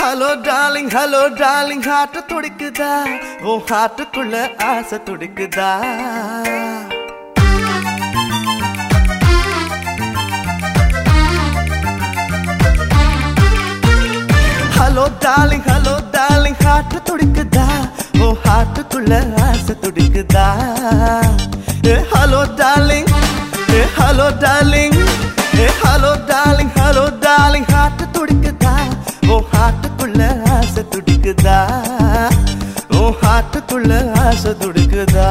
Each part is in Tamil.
hello darling hello darling heart துடிக்குதா ஓ ஹார்ட்டுக்குள்ள ஆசை துடிக்குதா hello darling hello darling heart துடிக்குதா ஓ ஹார்ட்டுக்குள்ள ஆசை துடிக்குதா ஏ ஹலோ டார்லிங் ஏ ஹலோ டார்லிங் ஏ hello darling hello darling heart துடிக்குதா ஓ ஹார்ட்டுக்குள்ள ஆசை துடிக்குதா ஓ ஹார்ட்டுக்குள்ள ஆசை துடிக்குதா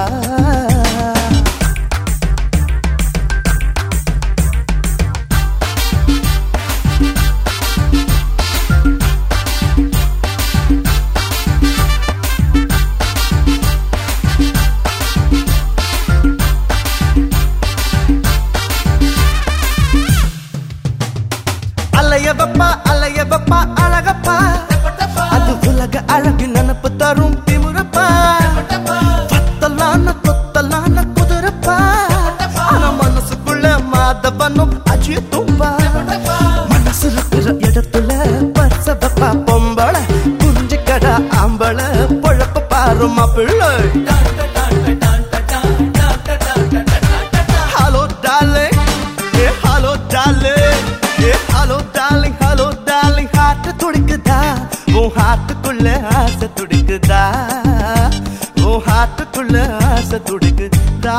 அலைய பப்பா அலைய பப்பா அழகப்பா அது உலக அழகு நினப்பு தரும் திமுறப்பா பத்தலான தொத்தலான குதிரப்பா ஆனா மனசுக்குள்ள மாதவனும் அஜித்தும்பா மனசு இருக்கிற இடத்துல பசவப்பா பொம்பள குஞ்சு கடா ஆம்பள பொழப்ப பாருமா பிள்ளை ஹலோ டார்லிங் ஏ ஹலோ டார்லிங் ஏ hello darling hello darling heart துடிக்குதா உன் ஹார்ட்டுக்குள்ள ஆசை துடிக்குதா உன் ஹார்ட்டுக்குள்ள ஆசை துடிக்குதா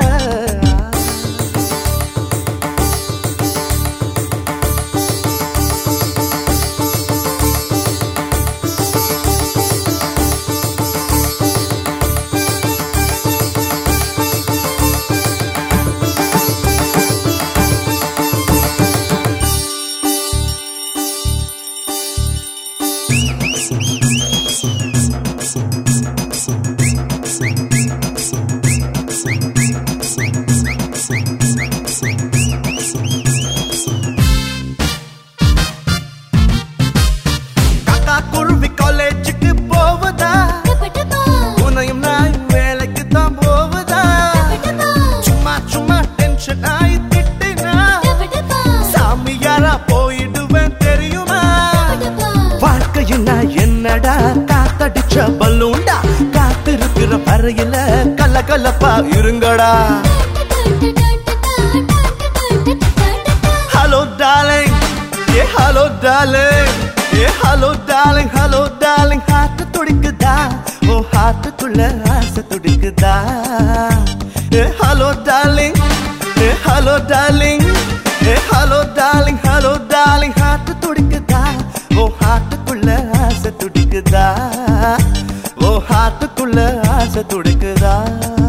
காக்கா குருவி காலேஜுக்கு போவதா உனையும் நான் வேலைக்கு தான் போவதா சும்மா சும்மா டென்ஷன் ஆகி திட்டினா சாமியாரா போயிடுவேன் தெரியுமா வாழ்க்கையினா என்னடா காத்தடிச்ச பல்லூண்டா காத்திருக்கிற வரையில கலகலப்பா இருங்கடா ஹலோ டார்லிங் ஏ ஹலோ டார்லிங் ஏ hello darling hello darling heart துடிக்குதா ஓ ஹார்ட்டுக்குள்ள ஆசை துடிக்குதா ஏ ஹலோ டார்லிங் ஏ ஹலோ டார்லிங் ஏ hello darling hello darling heart துடிக்குதா ஓ ஹார்ட்டுக்குள்ள ஆசை துடிக்குதா ஓ ஹார்ட்டுக்குள்ள ஆசை துடிக்குதா